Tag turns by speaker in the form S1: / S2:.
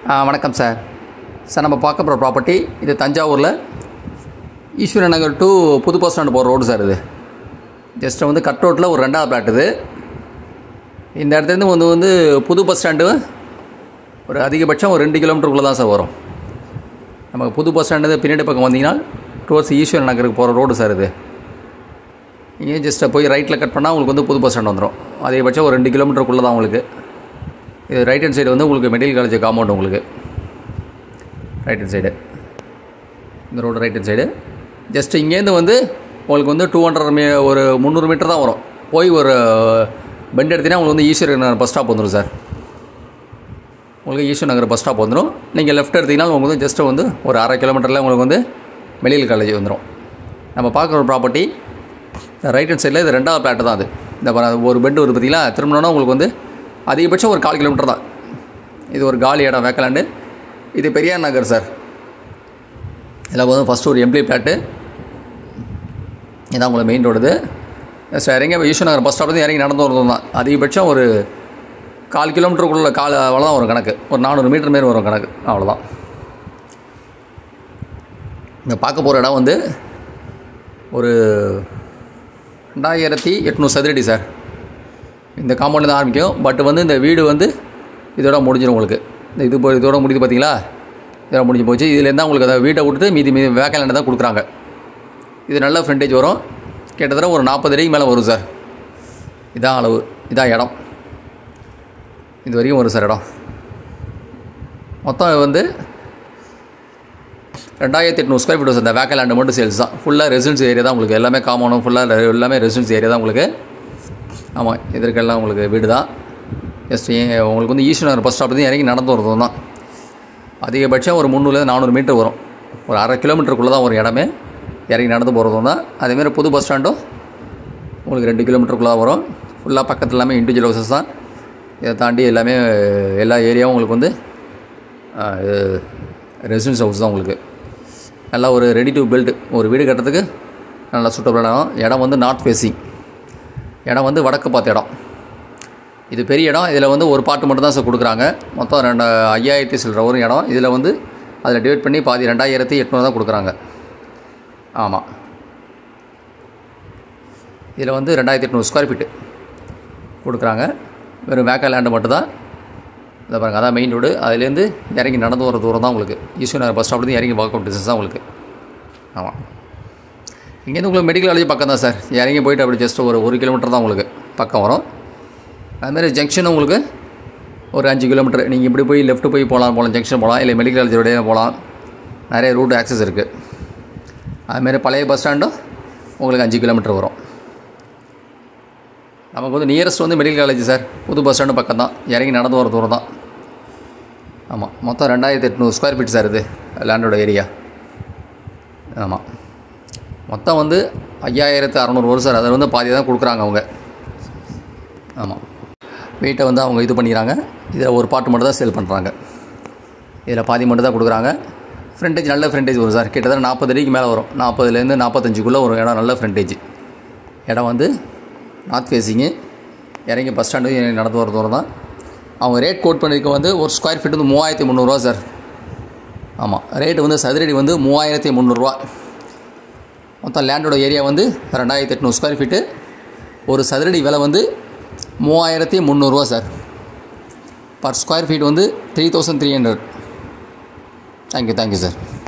S1: ஆ வணக்கம் sir sir நம்ம பார்க்க போகிற ப்ராப்பர்ட்டி இது தஞ்சாவூரில் ஈஸ்வரன் நகர் டு புது பஸ் ஸ்டாண்டு போகிற ரோடு சார் இது ஜஸ்ட் வந்து கட் ரோட்டில் ஒரு ரெண்டாவது பிளாட் இது இந்த இடத்துலேருந்து வந்து வந்து புது பஸ் ஸ்டாண்டு ஒரு அதிகபட்சம் ஒரு ரெண்டு கிலோமீட்டருக்குள்ளே தான் சார் வரும் நமக்கு புது பஸ் ஸ்டாண்டு பின்னாடி பக்கம் வந்தீங்கன்னா டுவர்ட்ஸ் ஈஸ்வரன் நகருக்கு போகிற ரோடு சார் இது இங்கே ஜஸ்ட் போய் ரைட்டில் கட் பண்ணால் உங்களுக்கு வந்து புது பஸ் ஸ்டாண்ட் வந்துடும் அதிகபட்சம் ஒரு ரெண்டு கிலோமீட்டருக்குள்ளே தான் உங்களுக்கு இது ரைட் ஹேண்ட் சைடு வந்து உங்களுக்கு மெடிக்கல் காலேஜ் காம்பவுண்ட் உங்களுக்கு ரைட் ஹேண்ட் சைடு இந்த road right hand side just இங்கேருந்து வந்து உங்களுக்கு வந்து டூ ஹண்ட்ரட் மீ ஒரு முந்நூறு மீட்டர் தான் வரும் போய் ஒரு பெண்ட் எடுத்தீங்கன்னா உங்களுக்கு வந்து ஈஸ்வரர் நகர் பஸ் ஸ்டாப் வந்துடும் சார் உங்களுக்கு ஈஸ்வர் நகர் பஸ் ஸ்டாப் வந்துடும் நீங்கள் லெஃப்ட் எடுத்தீங்கன்னா உங்களுக்கு வந்து ஜஸ்ட்டு வந்து ஒரு அரை கிலோமீட்டரில் உங்களுக்கு வந்து மெடிக்கல் காலேஜ் வந்துடும் நம்ம பார்க்குற ஒரு ப்ராப்பர்ட்டி ரைட் ஹேண்ட் சைடில் இது ரெண்டாவது பிளாட்டு தான் அது இந்த பாரு, ஒரு பெட் வருது பார்த்தீங்களா திரும்பினோன்னா உங்களுக்கு வந்து அதிகபட்சம் ஒரு கால் கிலோமீட்டர் தான் இது ஒரு காலி இடம் வேக்கலாண்டு இது பெரியார் நகர் சார் இதில் வந்து ஃபஸ்ட்டு ஒரு எம்ப்ளி பிளாட்டு இதான் உங்களை மெயின் ரோடு சார் இறங்கி ஈஸ்வர் நகர் பஸ் ஸ்டாப்லேருந்து இறங்கி நடந்து வரது தான் அதிகபட்சம் ஒரு கால் கிலோமீட்டருக்குள்ள கால் அவ்வளோதான் வரும் கணக்கு ஒரு நானூறு மீட்டர் மாரி வரும் கணக்கு அவ்வளோதான் இங்கே பார்க்க போகிற இடம் வந்து ஒரு ரெண்டாயிரத்தி எட்நூறு சதுரடி சார் இந்த காம்பவுண்டில் தான் ஆரம்பிக்கும் பட் வந்து இந்த வீடு வந்து இதோட முடிஞ்சிடும் உங்களுக்கு இந்த இது போ- இதோட முடியுது பார்த்தீங்களா இதோட முடிஞ்சு போச்சு இதுலேருந்து உங்களுக்கு அதை வீட்டை விட்டுட்டு மீதி மீதி வேக்கலேண்ட் தான் கொடுக்குறாங்க இது நல்ல ஃப்ரண்டேஜ் வரும் கிட்டத்தட்ட ஒரு நாற்பது அடிக்கு மேலே வரும் சார் இதான் அளவு இதான் இடம் இது வரைக்கும் வரும் சார் இடம் மொத்தம் வந்து ரெண்டாயிரத்தி எட்நூறு ஸ்கொயர் ஃபீட் அந்த வேக்கல் லேண்டு மட்டும் சேல்ஸ் தான் ஃபுல்லாக ரெசிடென்ஸ் ஏரியா தான் உங்களுக்கு எல்லாமே காமனும் ஃபுல்லாக எல்லாமே ரெசிடென்ஸ் ஏரியா தான் உங்களுக்கு ஆமாம் இதற்கெல்லாம் உங்களுக்கு வீடு தான் ஜஸ்ட் உங்களுக்கு வந்து ஈஸ்வரர் பஸ் ஸ்டாப்லேருந்து இறங்கி நடந்து வரது தான் அதிகபட்சம் ஒரு முந்நூறுலேருந்து நானூறு மீட்டர் வரும் ஒரு அரை கிலோமீட்டருக்குள்ளே தான் ஒரு இடமே இறங்கி நடந்து போகிறதும் தான் அதேமாரி புது பஸ் ஸ்டாண்டும் உங்களுக்கு ரெண்டு கிலோமீட்டருக்குள்ளே வரும் ஃபுல்லாக பக்கத்தில் எல்லாமே இண்டிவிஜுவல் ஹவுசஸ் தான் இதை தாண்டி எல்லாமே எல்லா ஏரியாவும் உங்களுக்கு வந்து ரெசிடென்ஸ் ஹவுஸ் தான் உங்களுக்கு நல்லா ஒரு ரெடி டு பில்ட் ஒரு வீடு கட்டுறதுக்கு நல்லா சூட்டபிளான இடம் இடம் வந்து நார்த் ஃபேஸிங் இடம் வந்து வடக்கு பார்த்த இடம் இது பெரிய இடம் இதில் வந்து ஒரு பாட்டு மட்டும் தான் சார் கொடுக்குறாங்க மொத்தம் ரெண்டு ஐயாயிரத்தி சில்லற ஒரு இடம் இதில் வந்து அதில் டிவைட் பண்ணி பாதி ரெண்டாயிரத்தி எட்நூறு தான் கொடுக்குறாங்க ஆமாம் இதில் வந்து ரெண்டாயிரத்தி எட்நூறு ஸ்கொயர் ஃபீட்டு கொடுக்குறாங்க வெறும் வேக்கா லேண்டு மட்டும்தான் இதை பாருங்க அதான் மெயின் ரோடு அதுலேருந்து இறங்கி நடந்து வர தூரம் தான் உங்களுக்கு ஈஸ்வர் நகர் பஸ் ஸ்டாப்லேருந்து இறங்கி வாக் அவுட் டிஸ்டன்ஸ் தான் உங்களுக்கு ஆமாம் இங்கேருந்து உங்களுக்கு மெடிக்கல் காலேஜ் பக்கம் தான் சார் இறங்கி போயிட்டு அப்படி ஜஸ்ட் ஒரு ஒரு கிலோமீட்டர் தான் உங்களுக்கு பக்கம் வரும் அதுமாதிரி ஜங்ஷன் உங்களுக்கு ஒரு அஞ்சு கிலோமீட்டர் நீங்கள் இப்படி போய் லெஃப்ட் போய் போகலாம் போகலாம் ஜங்ஷன் போகலாம் இல்லை மெடிக்கல் காலேஜ் வழியாக போகலாம் நிறைய ரூட் ஆக்சஸ் இருக்குது அதுமாரி பழைய பஸ் ஸ்டாண்டும் உங்களுக்கு அஞ்சு கிலோமீட்டர் வரும் நமக்கு வந்து நியரஸ்ட் வந்து மெடிக்கல் காலேஜ் சார் புது பஸ் ஸ்டாண்டு பக்கம் தான் இறங்கி நடந்து வர தூரம் தான் ஆமாம் மொத்தம் ரெண்டாயிரத்தி எட்நூறு ஸ்கொயர் ஃபீட் சார் இது லேண்டோட ஏரியா ஆமாம் மொத்தம் வந்து ஐயாயிரத்து அறநூறு வரும் சார் அதில் வந்து பாதி தான் கொடுக்குறாங்க அவங்க ஆமாம் வீட்டை வந்து அவங்க இது பண்ணிக்கிறாங்க இதில் ஒரு பாட்டு மட்டும் தான் சேல் பண்ணுறாங்க இதில் பாதி மட்டும் தான் கொடுக்குறாங்க ஃப்ரண்டேஜ் நல்ல ஃப்ரண்டேஜ் வரும் சார் கிட்டத்தட்ட நாற்பது அடிக்கு மேலே வரும் நாற்பதுலேருந்து நாற்பத்தஞ்சுக்குள்ளே ஒரு இடம் நல்ல ஃப்ரண்டேஜ் இடம் வந்து நார்த் ஃபேஸிங்கு இறங்கி பஸ் ஸ்டாண்டு இறங்கி நடந்து வர தூரம் தான் அவங்க ரேட் கோட் பண்ணியிருக்க வந்து ஒரு ஸ்கொயர் ஃபீட் வந்து மூவாயிரத்தி முந்நூறுரூவா சார் ஆமாம் ரேட்டு வந்து சதுரடி வந்து மூவாயிரத்தி முந்நூறுரூவா மொத்தம் லேண்டோட ஏரியா வந்து ரெண்டாயிரத்தி எட்நூறு ஸ்கொயர் ஃபீட்டு ஒரு சதுரடி விலை வந்து மூவாயிரத்தி முந்நூறுரூவா சார் பர் ஸ்கொயர் ஃபீட் வந்து three thousand three hundred thank you thank you sir